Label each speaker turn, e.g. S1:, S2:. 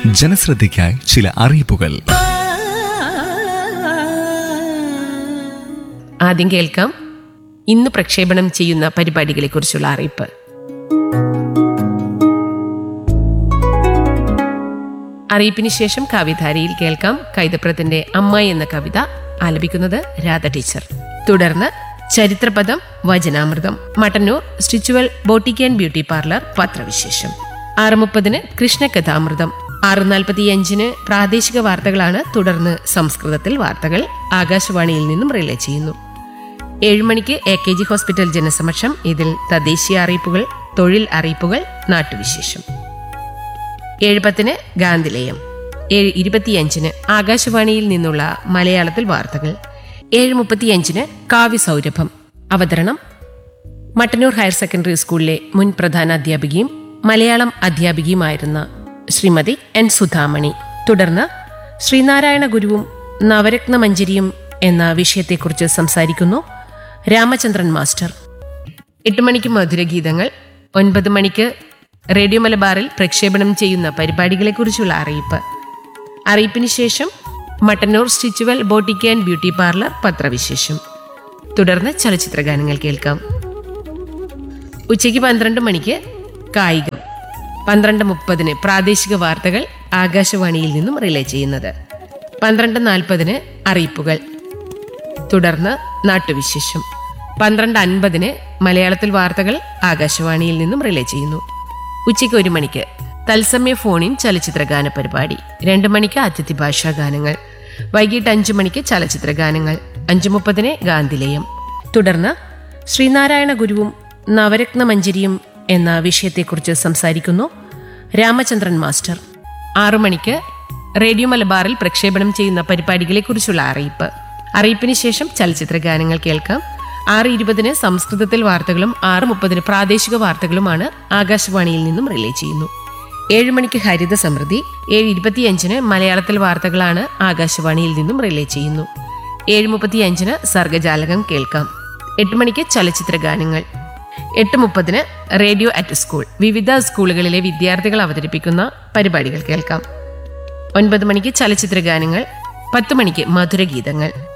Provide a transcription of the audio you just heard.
S1: ജനശ്രദ്ധയ്ക്കായി ചില അറിയിപ്പുകൾ
S2: ആദ്യം കേൾക്കാം ഇന്ന് പ്രക്ഷേപണം ചെയ്യുന്ന പരിപാടികളെക്കുറിച്ചുള്ള അറിയിപ്പ് അറിയിപ്പിന് ശേഷം കവിധാരയിൽ കേൾക്കാം കൈതപ്രത്തിന്റെ അമ്മ എന്ന കവിത ആലപിക്കുന്നത് രാധ ടീച്ചർ തുടർന്ന് ചരിത്രപദം വചനാമൃതം Mattannur stitchual boutique and beauty parlour പത്രവിശേഷം ആറ് മുപ്പതിന് കൃഷ്ണകഥാമൃതം ആറ് നാൽപ്പത്തിയഞ്ചിന് പ്രാദേശിക വാർത്തകളാണ് തുടർന്ന് സംസ്കൃതത്തിൽ വാർത്തകൾ ആകാശവാണിയിൽ നിന്നും റിലേ ചെയ്യുന്നു ഏഴ് മണിക്ക് എ കെ ജി ഹോസ്പിറ്റൽ ജനസമക്ഷം ഇതിൽ തദ്ദേശീയ അറിയിപ്പുകൾ തൊഴിൽ അറിയിപ്പുകൾ നാട്ടുവിശേഷം ഏഴ് പത്തിന് ഗാന്ധിലേയം ഏഴ് ഇരുപത്തിയഞ്ചിന് ആകാശവാണിയിൽ നിന്നുള്ള മലയാളത്തിൽ വാർത്തകൾ ഏഴ് മുപ്പത്തിയഞ്ചിന് കാവ്യസൗരഭം അവതരണം മട്ടന്നൂർ ഹയർ സെക്കൻഡറി സ്കൂളിലെ മുൻ പ്രധാന അധ്യാപികയും മലയാളം അധ്യാപികയുമായിരുന്ന ശ്രീമതി എൻ സുധാമണി തുടർന്ന് ശ്രീനാരായണ ഗുരുവും നവരത്ന മഞ്ജരിയും എന്ന വിഷയത്തെക്കുറിച്ച് സംസാരിക്കുന്നു രാമചന്ദ്രൻ മാസ്റ്റർ എട്ട് മണിക്ക് മധുരഗീതങ്ങൾ ഒൻപത് മണിക്ക് റേഡിയോ മലബാറിൽ പ്രക്ഷേപണം ചെയ്യുന്ന പരിപാടികളെക്കുറിച്ചുള്ള അറിയിപ്പ് അറിയിപ്പിന് ശേഷം Mattannur stitchual boutique and beauty parlour പത്രവിശേഷം തുടർന്ന് ചലച്ചിത്ര ഗാനങ്ങൾ കേൾക്കാം ഉച്ചയ്ക്ക് പന്ത്രണ്ട് മണിക്ക് കായികം പന്ത്രണ്ട് മുപ്പതിന് പ്രാദേശിക വാർത്തകൾ ആകാശവാണിയിൽ നിന്നും റിലേ ചെയ്യുന്നത് പന്ത്രണ്ട് നാൽപ്പതിന് അറിയിപ്പുകൾ തുടർന്ന് നാട്ടുവിശേഷം പന്ത്രണ്ട് അൻപതിന് മലയാളത്തിൽ വാർത്തകൾ ആകാശവാണിയിൽ നിന്നും റിലേ ചെയ്യുന്നു ഉച്ചയ്ക്ക് ഒരു മണിക്ക് തത്സമയ ഫോണിൻ ചലച്ചിത്ര ഗാന പരിപാടി രണ്ട് മണിക്ക് അതിഥി ഭാഷാ ഗാനങ്ങൾ വൈകിട്ട് അഞ്ചു മണിക്ക് ചലച്ചിത്ര ഗാനങ്ങൾ അഞ്ചു മുപ്പതിന് ഗാന്ധിലേയം തുടർന്ന് ശ്രീനാരായണ ഗുരുവും നവരത്ന മഞ്ജരിയും എന്ന വിഷയത്തെക്കുറിച്ച് സംസാരിക്കുന്നു രാമചന്ദ്രൻ മാസ്റ്റർ ആറു മണിക്ക് റേഡിയോ മലബാറിൽ പ്രക്ഷേപണം ചെയ്യുന്ന പരിപാടികളെക്കുറിച്ചുള്ള അറിയിപ്പ് അറിയിപ്പിന് ശേഷം ചലച്ചിത്ര ഗാനങ്ങൾ കേൾക്കാം ആറ് ഇരുപതിന് സംസ്കൃതത്തിൽ വാർത്തകളും ആറ് മുപ്പതിന് പ്രാദേശിക വാർത്തകളുമാണ് ആകാശവാണിയിൽ നിന്നും റിലേ ചെയ്യുന്നു ഏഴ് മണിക്ക് ഹരിത സമൃദ്ധി ഏഴ് ഇരുപത്തിയഞ്ചിന് മലയാളത്തിൽ വാർത്തകളാണ് ആകാശവാണിയിൽ നിന്നും റിലേ ചെയ്യുന്നു ഏഴ് മുപ്പത്തിയഞ്ചിന് സർഗജാലകം കേൾക്കാം എട്ട് മണിക്ക് ചലച്ചിത്ര ഗാനങ്ങൾ എട്ട് മുപ്പതിന് റേഡിയോ അറ്റ് സ്കൂൾ വിവിധ സ്കൂളുകളിലെ വിദ്യാർത്ഥികൾ അവതരിപ്പിക്കുന്ന പരിപാടികൾ കേൾക്കാം ഒൻപത് മണിക്ക് ചലച്ചിത്ര ഗാനങ്ങൾ പത്ത് മണിക്ക് മധുരഗീതങ്ങൾ